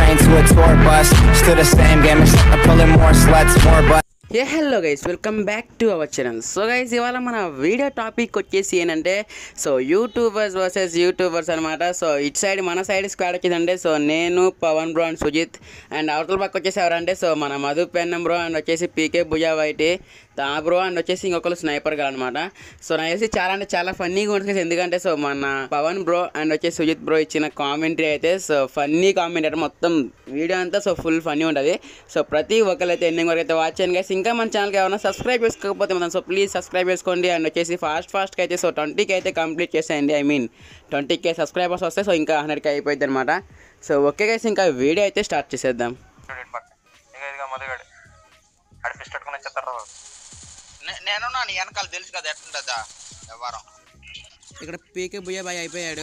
train to a tour bus. Still the same game, except I'm pulling more sluts, more butts. ఏ hello guys welcome back to our channel so guys ఇవాళ మన video topic వచ్చేసి ఏంటంటే so YouTubers versus YouTubers అనమాట so ఇటు side మన side squad వచ్చేదంటే so నేను Pavan bro and Sujith and అవతల పక్క వచ్చేసి ఎవరంటే సో మన మధు పెన్నం బ్రో అండ్ వచ్చేసి పీకే భుజా వైటి తా బ్రో అండ్ వచ్చేసి ఇంకొకరు స్నైపర్ గా అనమాట సో నాకు తెలిసి చాలా అంటే చాలా ఫన్నీగా ఉంటుంది ఎందుకంటే సో మన పవన్ బ్రో అండ్ వచ్చేసి సుజిత్ బ్రో ఇచ్చిన కామెంటరీ అయితే సో ఫన్నీ కామెంట్ అంటే మొత్తం వీడియో అంతా సో ఫుల్ ఫన్నీ ఉంటుంది సో ప్రతి ఒక్కరైతే ఎండింగ్ వరకు అయితే వాచ్ చేయండి గైస్ ఇంకా మన ఛానల్కి ఏమైనా సబ్స్క్రైబ్ చేసుకోకపోతే మనం సో ప్లీజ్ సబ్స్క్రైబ్ చేసుకోండి అండ్ వచ్చేసి ఫాస్ట్ ఫాస్ట్గా అయితే సో ట్వంటీకి అయితే కంప్లీట్ చేసేయండి I mean twenty K subscribers వస్తే సో ఇంకా హండ్రెడ్కి అయిపోయింది అనమాట సో ఓకే గైస్ ఇంకా వీడియో అయితే స్టార్ట్ చేసేద్దాం చూడండి పక్క ఇక ఇదిగా మధుగాడు ఆడ ఫిస్ట్ పెట్టుకుని వచ్చేస్తారు నే- నేనున్నా నీ వెనకాల తెలుసు కదా ఎట్లుంటుందా వ్యవహారం ఇక్కడ పీకే బుయ్య బాయ్ అయిపోయాడు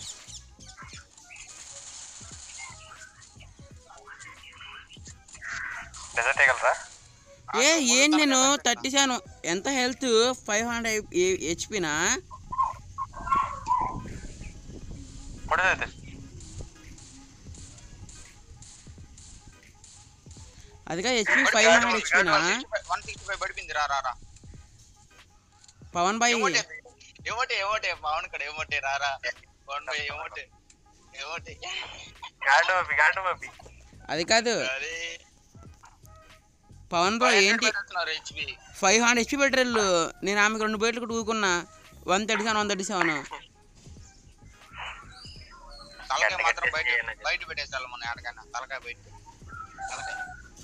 డెజర్ట్ వేయగలరా ఏ ఏం నేను థర్టీ సెవెన్ ఎంత హెల్త్ ఫైవ్ హండ్రెడ్ హెచ్పినా పొడిదైతే అదిగా హెచ్పి ఫైవ్ హండ్రెడ్ హెచ్పినా వన్ సిక్స్టీ ఫైవ్ పడిపోయింది రా రా రా పవన్ బాయ్ ఏమోటే ఏమోటే ఏమోటే పవన్ కడ ఏమోటే రా రా పవన్ భాయ్ ఏమోటే ఏమోటే గాడు పంపి గాడు పంపి అది కాదు అరే పవన్ బ్రో ఏంటి హెచ్పి ఫైవ్ హండ్రెడ్ హెచ్పి పెట్టారు నేను ఆమెకు రెండు బయటలు కూడా ఊరుకున్నా one thirty seven one thirty seven తలకాయ గట్టిగా మాత్రం బయట చేయాలి. బయట పెట్టేసాలి మన ఎక్కడికైనా తలకాయ బయట తలకాయ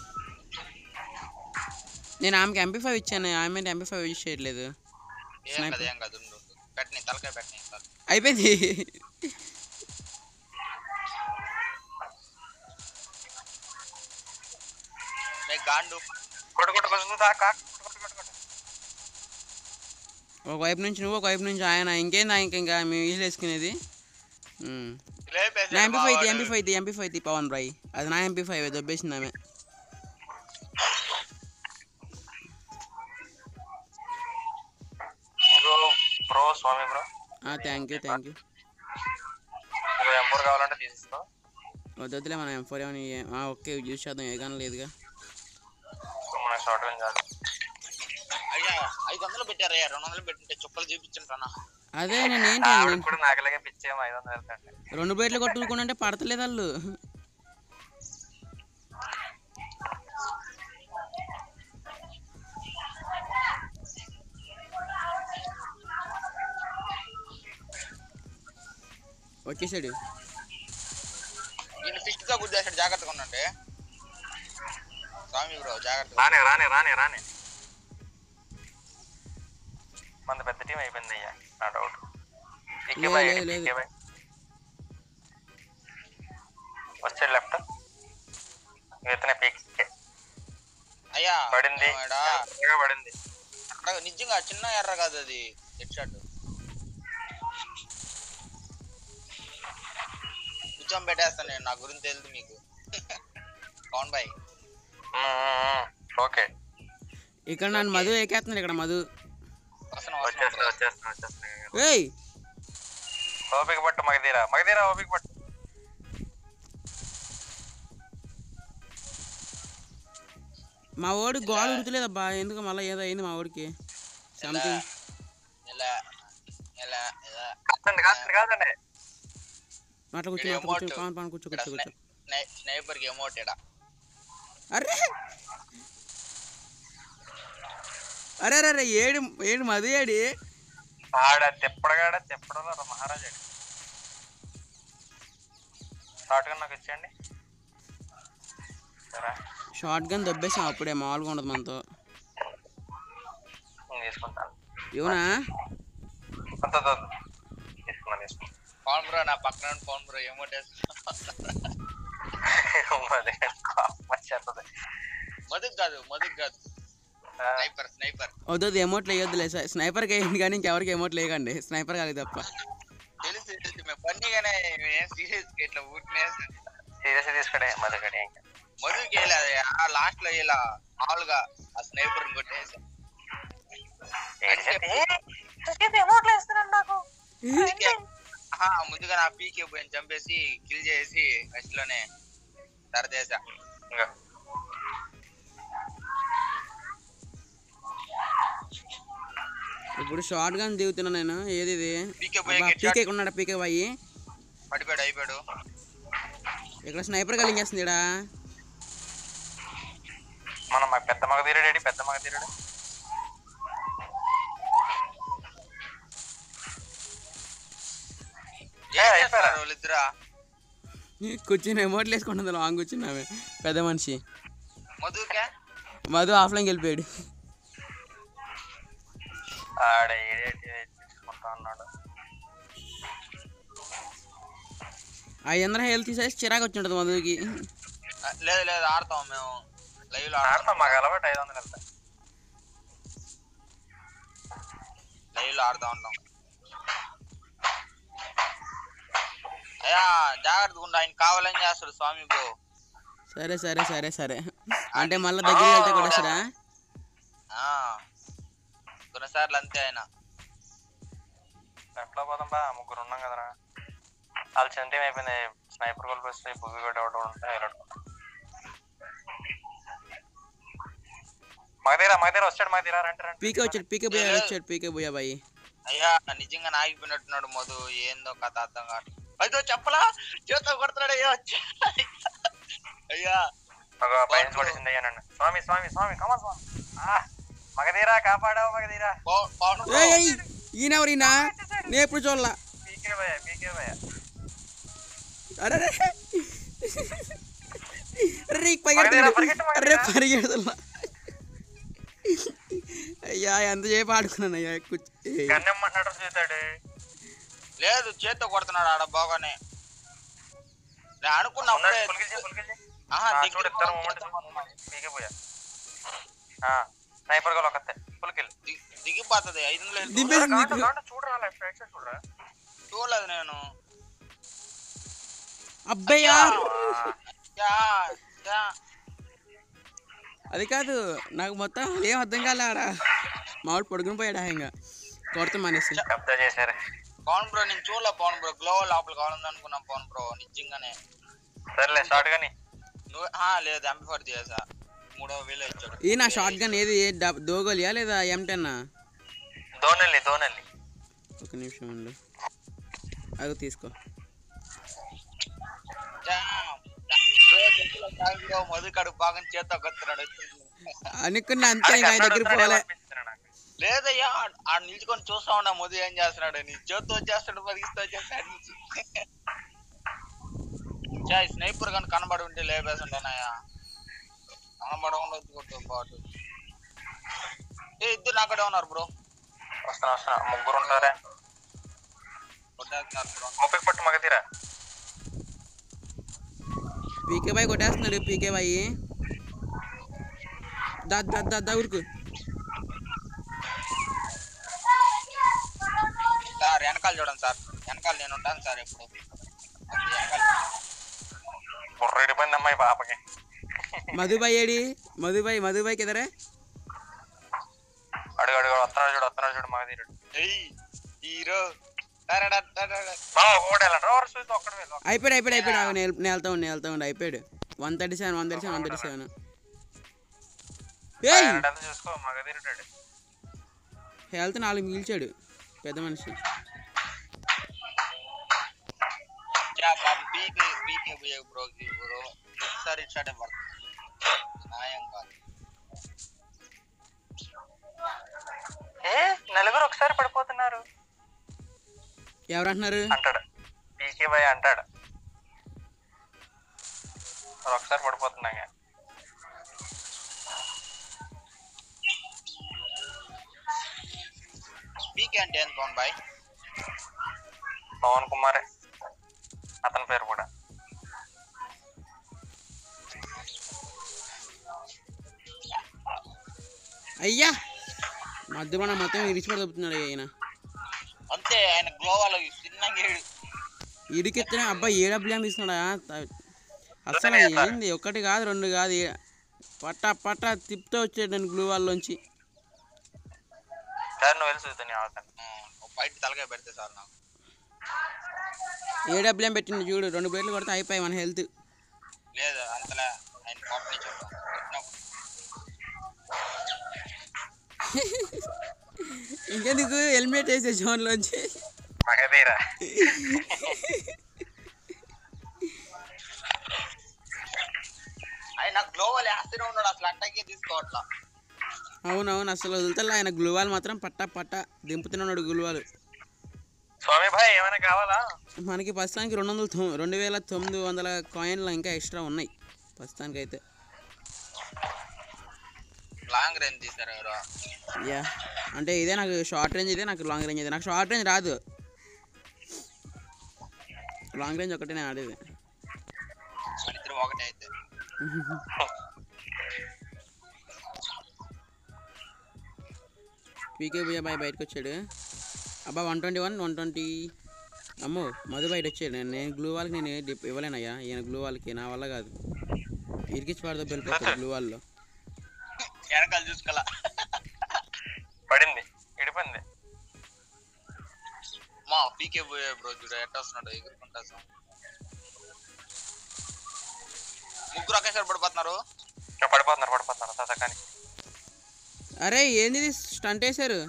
నేను ఆమెకి ఎంపీ ఫైవ్ ఇచ్చాను ఆమె ఎంపీ ఫైవ్ యూజ్ చేయట్లేదు ఏం Sniper. కదా ఏం కాదు ఉండు ఉండు. పెట్టని తలకాయ పెట్టని చాలు. అయిపోయింది రే గాండు కొట్టు కొట్టు కొంచెం దా కాక్ కొట్టు కొట్టు కొట్టు ఒక వైపు నుంచి నువ్వు ఒక వైపు నుంచి ఆయన ఇంకేందా ఇంక ఇంకా మేము వీలు వేసుకునేది ఉమ్. లేపేసాడు నా ఎంపీ ఫైవ్ మావాడు. MP five MP five Pavan రాయ్ అది నా ఎంపీ ఫైవ్ దొబ్బేసింది ఆమె బ్రో బ్రో స్వామి bro thank you thank you ఇంకో ఎంపూర్ కావాలంటే తీసిస్తాం వద్దొద్దులే మనం ఎం ఫోర్ ఏమని ఓకే యూజ్ చేద్దాం ఏ కానీ లేదుగా మన షార్ట్ గన్ చాలు అయ్యా ఐదు వందలు పెట్టారయ్యా రెండు వందలు పెట్టింటే చుక్కలు చూపించుంటానా అదే నేను ఏంటి ఆవిడ నేను కూడా నాకలాగే పిచ్చేమో ఐదు వందలు వెళ్తాండి రెండు బయటలు కొట్టుకుంటే పడతలేదు వాళ్ళు వచ్చేసాడు ఈయన ఫిస్ట్ గా గుద్దేశాడు జాగ్రత్తగా ఉండండి స్వామి బ్రో జాగ్రత్త రానే రానే రానే రానే మన పెద్ద టీం అయిపోయింది అయ్యా నా డౌట్ పీకే లేదు, బాయ్ లేదు, లేదు. పీకే బాయ్ వచ్చాడు లెఫ్ట్ ఇతనే పీకే అయ్యా పడింది ఏమాడా? ఎర్రగా పడింది అక్కడ నిజంగా చిన్న ఎర్ర కాదు అది హెడ్ షాట్ కూర్చొని పెట్టేస్తాను నేను నా గురించి తెలుసు మీకు పవన్ బాయ్ ఉమ్, ఉమ్, ఉమ్. ఓకే ఇక్కడ నన్ను మధు ఎక్కేస్తున్నాడు ఇక్కడ మధు వస్తున్నా వచ్చేస్తా వస్తున్నా వచ్చేస్తా వచ్చేస్తా ఏయ్ ఓపిక పట్టు మగధీరా మగధీరా ఓపిక పట్టు మా ఓడి గోల్ ఉడతలేదబ్బా ఎందుకు మళ్ళీ ఏదో అయింది మా ఓడికి సంథింగ్ ఇలా ఇలా ఇలా కాదండి కాదండి కాదండి అట్లా కూర్చో అట్లా కూర్చో పాన్ పాన్ కూర్చో కూర్చో కూర్చో స్నైపర్ కి ఎమోట్ ఇడా అరే అరే అరే అరే ఏడు ఏడు మధు ఏడి ఆడ తిప్పడగాడ తిప్పడంలో రా మహారాజాడు షార్ట్ గన్ నాకు ఇచ్చేయండి సరే షార్ట్ గన్ దొబ్బేసాం అప్పుడే మామూలుగా ఉండదు మనతో నేను తీసుకుంటాను ఇవునా అంత వద్దు, వద్దు. తీసుకున్నాను తీసుకున్నాను పవన్ బ్రో నా పక్కన పవన్ బ్రో ఎమోట్ అదే వచ్చేస్తుంది మధుక్ కాదు మధుక్ కాదు స్నైపర్ స్నైపర్ వద్దు ఎమోట్లు వేయొద్దులే స్నైపర్కి వేయండి కానీ ఇంకెవరికి ఎమోట్లు వేయకండి స్నైపర్ కాదు తప్ప తెలుసు తెలుసు మేము ఫన్నీగానే ఏం సీరియస్ ఇట్లా ఊరినే సీరియస్ తీసుకుంటే మధుగడి ఇంకా మధుకి వేయలేదు ఆ లాస్ట్ లో ఇలా మామూలుగా ఆ స్నైపర్ కొట్టేసి అందుకే, ఆహా, ముందుగా నా పీకే పోయి చంపేసి కిల్ చేసి ఫస్ట్ లోనే సరే చేసా ఇంకా ఇప్పుడు షార్ట్ గన్ దిగుతున్నా నేను ఏది ఇది పీకే పోయే గిట్ పీకే ఉన్నాడా పీకే బాయి పడిపోయాడు అయిపోయాడు ఇక్కడ స్నైపర్ కలిగేస్తుంది ఇడా మన మ- పెద్ద మగ తీరాడు పెద్ద మగ తీరాడు ఏం అయిపోయారా? చేస్తున్నారు వాళ్ళిద్దరా కూర్చుని ఎమోట్లు వేసుకుంటుంది లాంగ్ కూర్చుని ఆమె పెద్ద మనిషి మధుకే మధు ఆఫ్లైన్కి వెళ్ళిపోయాడు ఆడ ఏడేటి తీసుకుంటా అన్నాడు ఆ ఎందర హెల్త్ తీసేసి చిరాకు వచ్చి ఉంటుంది మధుకి ఆ, లేదు లేదు ఆడతాం మేము లైవ్ లో ఆడతాం ఆడతాం మాకు అలవాటు ఐదు వందలు వెళ్తాయి లైవ్ లో ఆడుతా ఉంటాం అయ్యా జాగ్రత్తగా ఉండు ఆయన కావాలని చేస్తాడు స్వామి బ్రో సరే సరే సరే సరే అంటే మళ్ళీ దగ్గరికి వెళ్తే కొట్టేస్తాడా ఆ కొన్నిసార్లు అంతే ఆయన ఎట్లా పోదాం బా ముగ్గురు ఉన్నాం కదరా వాళ్ళు చిన్న టీం అయిపోయింది స్నైపర్ గోల్ వస్తే బుగ్గి కొట్టి ఒకటి ఉంటే వెళ్ళాడుకుంటా మగధీరా మగధీరా వచ్చాడు మగధీరా రండి రండి పీకే వచ్చాడు పీకే పోయా వచ్చాడు పీకే పోయా బాయి అయ్యా నిజంగా నాగిపోయినట్టున్నాడు మధు ఏందో కథ అర్థం కాదు అయ్యో చెప్పలా చేత కొడుతున్నాడు అయ్యా వచ్చా అయ్యా ఒక పైన కొట్టేసింది అయ్యానండి స్వామి స్వామి స్వామి కమా స్వామి ఆ, మగధీరా కాపాడావు మగధీరా పవ- పవన్ బ్రో. ఏయ్ ఏయ్, ఈయన ఎవరు ఈయన నేను ఎప్పుడు చూడలా పీకే భయ పీకే భయ అరే అరే అరే పరిగెత్తు, పరిగెత్తు, పరిగెడుతున్నాడు అరే పరిగెడుతున్నా అయ్యా ఎంతసేపు ఆడుకున్నాను అయ్యా కూర్చో ఏయ్. గన్నెమ్మన్నాడు చూతాడు లేదు చేత్తో కొడుతున్నాడు ఆడ బాగానే నేను అనుకున్నా అప్పుడే పులికిల్చి పులికిల్చి ఆహా, ఆ, దగ్గర చూడు ఇద్దరు పోయి మూమెంట్ మూమెంట్ పీకే పోయా స్నైపర్ గోల్ ఒకతే పులికిల్ దిగి- దిగిపోతుంది ఐదు వందలు వెళ్ళి దింపేసింది నీకు చూడరా లెఫ్ట్ రైట్ సైడ్ చూడరా చూడలేదు నేను అబ్బయ్యా యా, యా. అది కాదు నాకు మొత్తం ఏం అర్థం కాలే ఆడ మామిడి పడుకుని పోయాడు ఇంకా కొడతా మానేసి కబ్జా చేశారు పవన్ బ్రో నేను చూడలే పవన్ బ్రో గ్లో లోపల కావాలని అనుకున్నా పవన్ బ్రో నిజంగానే సర్లే షార్ట్ గాని నువ్వు ఆ, లేదు ఎంపీ ఫోర్ చేసా మూడో వేలు ఇచ్చాడు ఈ నా షార్ట్ గన్ ఏది డబ్- దోగలియా లేదా ఎం టెన్నా దోనల్లి దోనల్లి ఒక నిమిషం ఉండు అది తీసుకో యా. బ్రో, చెప్పులో సాయి బ్రో మధు కడుపు బాగా చేత్తో కొడుతున్నాడు అనుకున్నా అంతే ఇంకా ఆయన దగ్గరికి పోలే లేదయ్యా ఆ నిల్చుకొని చూస్తా ఉన్నా మధు ఏం చేస్తున్నాడు నీ చేత్తో వచ్చేస్తాడు పరిగిస్తూ వచ్చేస్తాడు నుంచి చాయ్ స్నైపర్ కానీ కనబడి ఉంటే లేపేస్తుంటానయ్యా కనబడకుండా వచ్చి కొట్టు బాటు ఏ ఇద్దరు నాకడే ఉన్నారు బ్రో వస్తున్నా వస్తున్నా ముగ్గురు ఉంటారే కొట్టేస్తున్నారు బ్రో ముప్పై పట్టు మగతీరా పీకే బాయ్ కొట్టేస్తున్నాడు పీకే బాయ్ దా దా దా దా ఊరుకు సార్ వెనకాల చూడండి సార్ వెనకాల నేను ఉంటాను సార్ ఎప్పుడు అది వెనకాల బుర్ర ఇడిపోయింది అమ్మాయి పాపకి మధుబాయ్ ఏడి మధుబాయ్ మధుబాయ్ కిదరే అడుగు అడుగు వస్తున్నాడు చూడు వస్తున్నాడు చూడు మగధీరుడు ఏయ్ హీరో టరడ టరడ. మా ఒకటి వెళ్ళండి రోవర్ చూసి ఒక్కడు వెళ్ళు అయిపోయాడు అయిపోయాడు అయిపోయాడు ఆగు, నేను నేను వెళ్తా ఉండి నేను వెళ్తా ఉండి అయిపోయాడు one thirty seven one thirty seven one thirty seven ఏయ్ అంతా చూసుకో మగధీరుడు హెల్త్ నాలుగు మిగిల్చాడు పెద్ద మనిషి చా పాపం పీకే పీకే పోయే బ్రో బ్రో ఒకసారి ఇచ్చాడే పడుతుంది న్యాయం కాదు ఏ నలుగురు ఒకసారి పడిపోతున్నారు ఎవరు అంటున్నారు అంటాడు పీకే బాయ్ అంటాడు మరి ఒకసారి పడిపోతున్నాగా పీకే అంటే ఏం పవన్ బాయ్ పవన్ కుమార్ అతని పేరు కూడా అయ్యా మధ్యలో మొత్తం ఇరిచిపడి తప్పుతున్నాడు ఆయన అంతే ఆయన గ్లోవాలో చిన్నగా ఏడు ఇడికెత్తిన అబ్బాయి ఏ డబ్బులు ఏం తీసుకున్నాడా త- అసలు ఏంది ఒకటి కాదు రెండు కాదు ఏ- పట్టా పట్టా తిప్పుతూ వచ్చాడు నేను గ్లూ వాళ్ళలోంచి సార్ నువ్వు వెళ్ళి చూద్దాం అవతాను బయట తలకాయ పెడితే సార్ నాకు ఏ డబ్బులు ఏం పెట్టింది చూడు రెండు ప్లేట్లు కొడితే అయిపోయాయి మన హెల్త్ లేదు అంతలే ఆయన కోపం నుంచి ఉంటాం కొట్టినప్పుడు ఇంకెందుకు హెల్మెట్ వేసే జోన్లోంచి మగధీరా ఆయన గ్లోవల్ వేస్తూనే ఉన్నాడు అసలు అట్టకే తీసుకోవట్లా అవునవును అసలు వదులుతా ఆయన గ్లూవాల్ మాత్రం పట్టా పట్టా దింపుతున్నాడు గ్లూవాలు స్వామి భాయ్ ఏమైనా కావాలా మనకి ప్రస్తుతానికి రెండు వందల తొమ్మిది రెండు వేల తొమ్మిది వందల కాయిన్లు ఇంకా ఎక్స్ట్రా ఉన్నాయి ప్రస్తుతానికి అయితే లాంగ్ రేంజ్ తీసారు ఎవరో యా అంటే ఇదే నాకు షార్ట్ రేంజ్ ఇదే నాకు లాంగ్ రేంజ్ ఇదే నాకు షార్ట్ రేంజ్ రాదు లాంగ్ రేంజ్ ఒకటే నేను ఆడేది మన ఇద్దరు ఒకటే అయితే పీకే భూయా బాయ్ బయటకు వచ్చాడు అబ్బా one twenty one one twenty అమ్మో మధు బయట వచ్చాడు నేను నేను గ్లూ వాళ్ళకి నేను డిప్ ఇవ్వలేనయ్యా ఈయన గ్లూ వాళ్ళకి నా వల్ల కాదు ఇరికిచ్చి పడతా వెళ్ళిపోతాడు గ్లూ వాళ్ళలో వెనకాల చూసుకోవాలా పడింది ఇడిపోయింది మా పీకే పోయే బ్రో చూడ ఎట్ట వస్తున్నాడు ఎగురుకుంటా అసలు. ముగ్గురు ఒకేసారి పడిపోతున్నారు ఇంకా పడిపోతున్నారు పడిపోతున్నారు తాత కానీ అరే ఏంది ఇది స్టంట్ వేశారు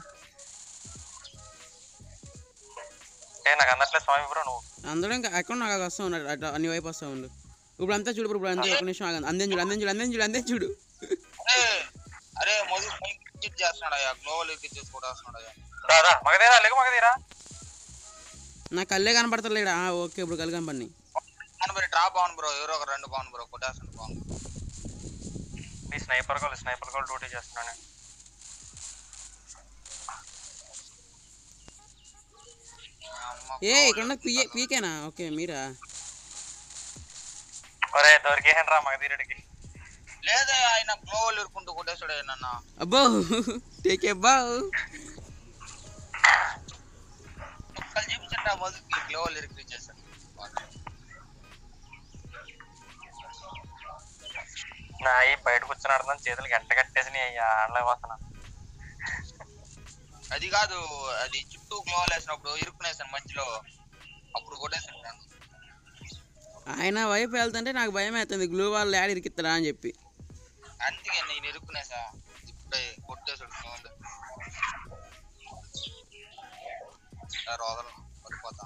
ఏ నాకు అందట్లేదు స్వామి బ్రో నువ్వు అందరూ ఇంకా అకౌంట్ నాకు వస్తూ ఉన్నాడు అట్లా అన్ని వైపు వస్తూ ఉండు ఇప్పుడు అంతా చూడు ఇప్పుడు అంతా ఒక నిమిషం ఆగండి అందే చూడు అందే చూడు అందే చూడు అందే చూడు అరే అరే మధు క్రికెట్ చేస్తున్నాడు అయ్యా గ్లోవల్ క్రికెట్ కూడా వస్తున్నాడు అయ్యా దాదా మగధీరా లేకు మగధీరా నా కళ్ళే కనపడతలేడా ఆ, ఓకే ఇప్పుడు కళ్ళు కనపడి అవును మరి డ్రాప్ అవును బ్రో ఎవరో ఒక రెండు బాగుంది బ్రో కొట్టేస్తాను బాగుంది ఈ sniper goal sniper goal duty చేస్తున్నాను అమ్మ ఏ ఇక్కడ ఉన్న పీఏ పీకేనా ఓకే మీరా ఒరే దొరికేహన్ రా మగధీరుడికి లేదే ఆయన గ్లోవల్ ఇరుకుంటూ కొట్టేస్తాడు నన్న అబ్బో టేక్ అబ్బా ఒక్కలు చూపించండి ఆ మధుకి గ్లోవల్ ఇరికి చేస్తాడు నా ఈ బయట కూర్చొని ఆడుతున్నాను చేతులు గంట కట్టేసి ఆడలే పోతున్నా అది కాదు అది చుట్టూ గ్లోవల్ వేసినప్పుడు ఇరుక్కునేసాను మధ్యలో అప్పుడు కొట్టేసాను నన్ను ఆయన వైపు వెళ్తుంటే నాకు భయం అవుతుంది గ్లూ వాళ్ళు యాడ్ ఇరికిస్తాడా అని చెప్పి అందుకే నేను ఇరుక్కునేసా ఇప్పుడే కొట్టేసాడు గ్లోవల్ సార్ వదలను పడిపోతా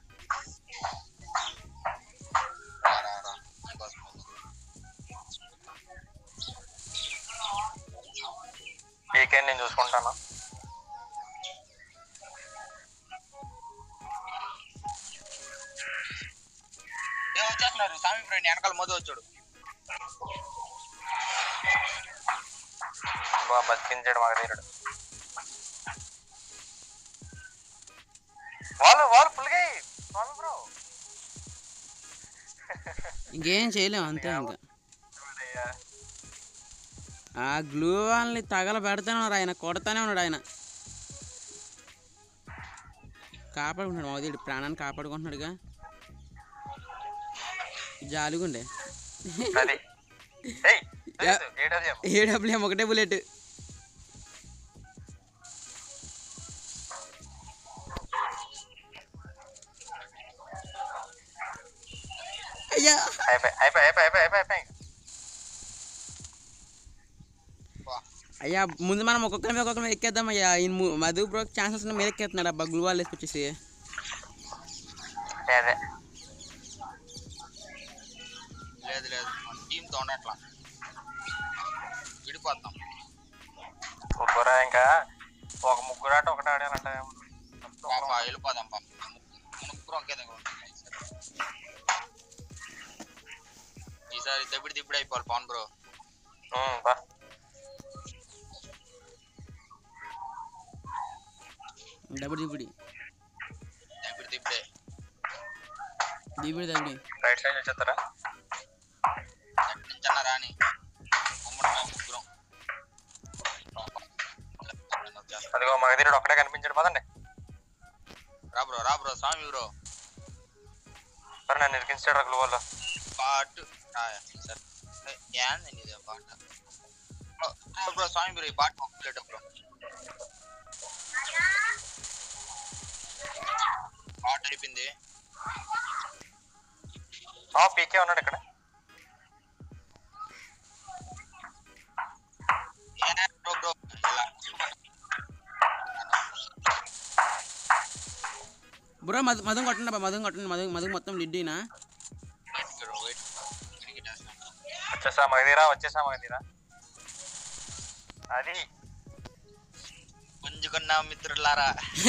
రా, రా, రా. నీకోసం వదలను. వీకెండ్ నేను చూసుకుంటాను ఏ వచ్చేస్తున్నారు స్వామి ఫ్రెండ్ వెనకాల మధు వచ్చాడు బాగా బతికించాడు మగధీరుడు వాళ్ళు వాళ్ళు ఫుల్గా స్వామి బ్రో ఇంకేం చేయలేం అంతే ఇంకా ఆ గ్లూ వాళ్ళని తగల పెడతానే ఉన్నాడు ఆయన కొడతానే ఉన్నాడు ఆయన కాపాడుకుంటున్నాడు మోదీడు ప్రాణాన్ని కాపాడుకుంటున్నాడుగా జాలిగుండే అది ఏయ్ తెలీదు, ఏడది ఏమో. ఏడబ్ల్యూఎం ఒకటే బుల్లెట్ అయ్యా అయిపోయి అయిపోయి అయిపోయి అయిపోయి అయిపోయి అయిపోయి వా. అయ్యా ముందు మనం ఒక్కొక్కరి మీద ఒక్కొక్కరి మీద ఎక్కేద్దాం అయ్యా ఈయన ము- మధు బ్రో ఛాన్సెస్ మీద ఎక్కేస్తున్నాడు అబ్బా గ్లూ వాళ్ళు వేసుకొచ్చేసి అదే అదే లేదు లేదు మన టీంతో ఉండట్లా విడిపోతాం ముగ్గురా ఇంకా ఒక ముగ్గురు ఆట ఒకటి ఆడాలంట పాప వెళ్ళిపోదాం పాప మన ముగ్గురు ఒకే దగ్గర ఉంటాం ఈసారి. ఈసారి దబ్బిడి దిబ్బడి అయిపోవాలి పవన్ బ్రో ఉమ్, బా డబుడి దిబుడి దబ్బిడి దిబ్బడే దిబుడి దబుడి రైట్ సైడ్ వచ్చేస్తారా చిన్న రాని ఉమ్మడి మేము ముగ్గురం వచ్చేస్తా. అదిగో మగధీరుడు ఒక్కడే కనిపించాడు పదండి రా బ్రో రా బ్రో స్వామి బ్రో సరే నన్ను ఇరికించాడు రగులు వాళ్ళు పాటు రాయ సరే ఏ, ఏంది ఇది పాట బ్రో, రా బ్రో స్వామి బ్రో ఈ పాట మొక్కలేట బ్రో పాట అయిపోయింది ఆ పీకే ఉన్నాడు ఇక్కడ బ్రో బ్రో ఇలా బ్రో మధు మధు కొట్టండి బా మధు కొట్టండి మధు మధు మొత్తం లిడ్డీనా వెయిట్ బ్రో వెయిట్ ఇరిగిటేస్తాను. వచ్చేసా మగధీరా వచ్చేసా మగధీరా అది పుంజుకున్న మిత్రులారా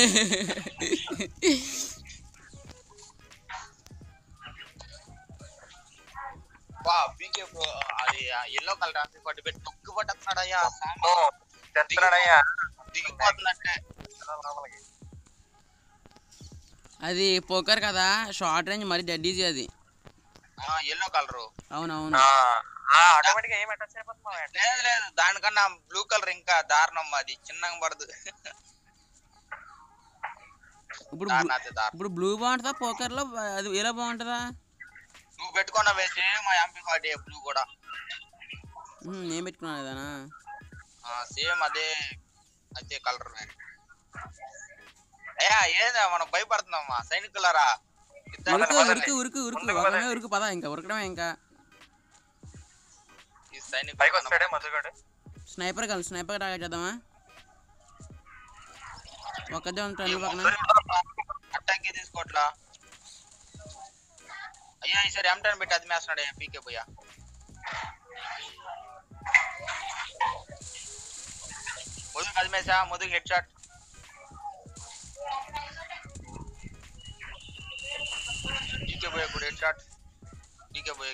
వా పీకే బ్రో అది ఎల్లో కలర్ అంతే పట్టు పెట్టి తొక్కు పట్టుతున్నాడు అయ్యా ఓ, తెస్తున్నాడయ్యా దిగిపోతున్నట్టే లోపలికి. అది పోకర్ కదా షార్ట్ రేంజ్ మరి డెడ్ ఈజీ అది ఎల్లో కలరు అవునవును ఆ, ఆ, ఆటోమేటిక్ గా ఏం అటాచ్ అయిపోతున్నావు లేదు లేదు దానికన్నా బ్లూ కలర్ ఇంకా దారుణం అది చిన్నగా పడదు ఇప్పుడు దారుణ బ్లూ- అతి దారుణం ఇప్పుడు బ్లూ బాగుంటుందా పోకర్లో అది ఎలా బాగుంటుందా నువ్వు పెట్టుకున్న వేసే మా ఎంపీ పార్టీ బ్లూ కూడా ఉమ్, నేను పెట్టుకున్నాను ఇదానా సేమ్ అదే అదే కలర్ అయ్యా ఏదా మనం భయపడుతున్నామా సైనికులారా ఇద్దరు ఉరుకు పదండి. ఉరుకు ఉరుకు ఉరుకు ఒకమే ఉరుకు పదా ఇంకా ఉరకడమే ఇంకా ఈ సైనికులు పైకి వస్తాడే మధుగాడు స్నైపర్ కాదు స్నైపర్ టార్గెట్ చేద్దామా ఒక్కదే ఉంటాను పక్కన అట్టాకి తీసుకోవట్లా అయ్యా ఈసారి ఎంటన్ పెట్టి అది మేస్తున్నాడు పీకే పోయా ముదుగు అది మేసా ముదుగు హెడ్ షాట్ పీకే పోయా కూడా హెడ్ షాట్ పీకే పోయా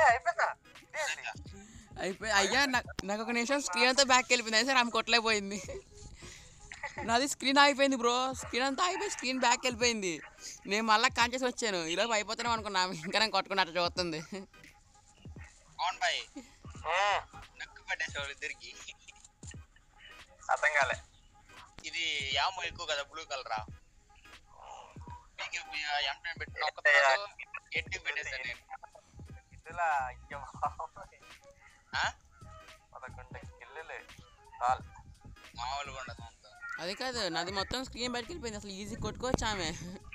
అయిపోయి అయ్యా నాకు నాకు ఒక నిమిషం స్క్రీన్ అంతా బ్యాక్ వెళ్ళిపోయింది సార్ ఆమె కొట్టలేకపోయింది నాది స్క్రీన్ ఆగిపోయింది బ్రో స్క్రీన్ అంతా ఆగిపోయి స్క్రీన్ బ్యాక్ వెళ్ళిపోయింది నేను మళ్ళీ కాంచేసి వచ్చాను ఈలోపు అయిపోతున్నాం అనుకున్నా ఆమె ఇంకా నేను కొట్టుకుని అట్లా చూస్తుంది అవును బాయ్ ఉమ్, నక్కు పెట్టేసేవాళ్ళు ఇద్దరికి అర్థం కాలే ఇది యామో ఎక్కువ కదా బ్లూ కలరా పీకే ఎంటన్ పెట్టి ఎట్టయ్యా? ఎట్టి పెట్టేసాను నేను ఇదిలా అయ్యో బాబోయ్. ఆ? పదకొండు కిల్లులు చాలు మామూలుగా ఉండదు అంతా అది కాదు నాది మొత్తం స్క్రీన్ బయటకు వెళ్ళిపోయింది అసలు ఈజీ కొట్టుకోవచ్చు ఆమె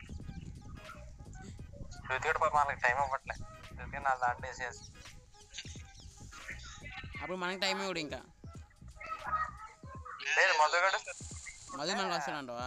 రుతిగడ పాప మనకి టైం ఇవ్వట్లే రుతిగ నా దాంట్లో వేసేసి అప్పుడు మనకి టైం ఇవ్వడు ఇంకా లేదు మధుగాడు మళ్ళీ మనకు వస్తాడంటవా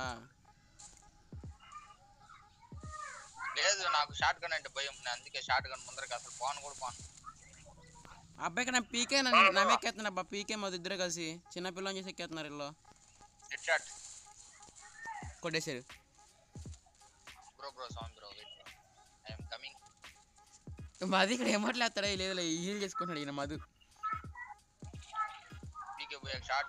లేదు నాకు షార్ట్ గన్ అంటే భయం నేను అందుకే షార్ట్ గన్ ముందరకి అసలు పోను కూడా పోను అబ్బాయికి నా పీకే నన్ను నమ్మెక్కేస్తున్నా అబ్బా పీకే మా ఇద్దరే కలిసి చిన్న పిల్లని చేసి ఎక్కేస్తున్నారు ఇల్లు హెడ్ షాట్ కొట్టేశారు bro bro song bro wait I'm coming Madhu ఇక్కడ ఏమట్లేస్తాడా లేదు హీల్ చేసుకుంటున్నాడు ఈయన మధు పీకే పోయా షార్ట్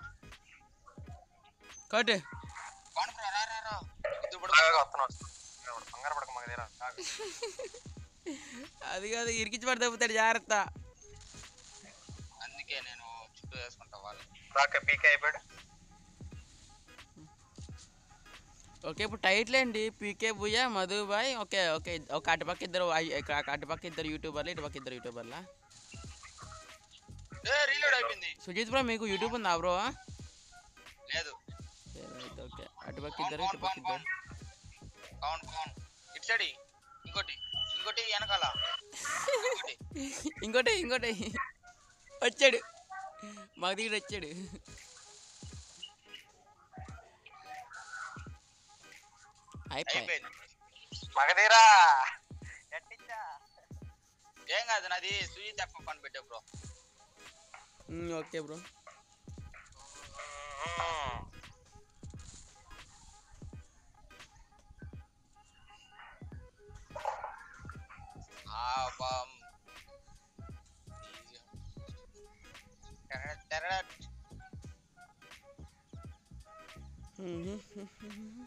కట్ కోన్ బ్రో రా రా రా ఇది పడు బాగా వస్తున్నావు బంగారు పడక మాకు తీరా అది కాదు ఇరికించి పడి తప్పుతాడు జాగ్రత్త అందుకే నేను చుట్టూ వేసుకుంటా వాళ్ళు దాకా పీక్ అయిపోయాడు ఓకే ఇప్పుడు టైటిల్ ఏంటి పీకే బుయ్య మధు బాయ్ ఓకే ఓకే ఒక అటుపక్క ఇద్దరు ఐ- ఇక్కడ అటుపక్క ఇద్దరు యూట్యూబర్లు ఇటుపక్క ఇద్దరు యూట్యూబర్లా ఏ రీలోడ్ అయిపోయింది సుజిత్ బ్రో మీకు యూట్యూబ్ ఉందా బ్రో లేదు ఓకే అటుపక్క కౌన్ ఇద్దరు కౌన్ ఇటుపక్క కౌన్ ఇద్దరు కౌన్ కౌన్ కౌన్ ఇటు సైడ్ ఇంకోటి ఇంకోటి వెనకాల ఇంకోటి ఇంకోటి ఇంకోటి వచ్చాడు మాకు దగ్గర వచ్చాడు అయిపోయి అయిపోయింది మగధీరా ఎట్టించా ఏం కాదు నాది సుజీత్ అప్ప పని పెట్టా బ్రో ఓకే బ్రో పాపం టెరడట్ టెరడట్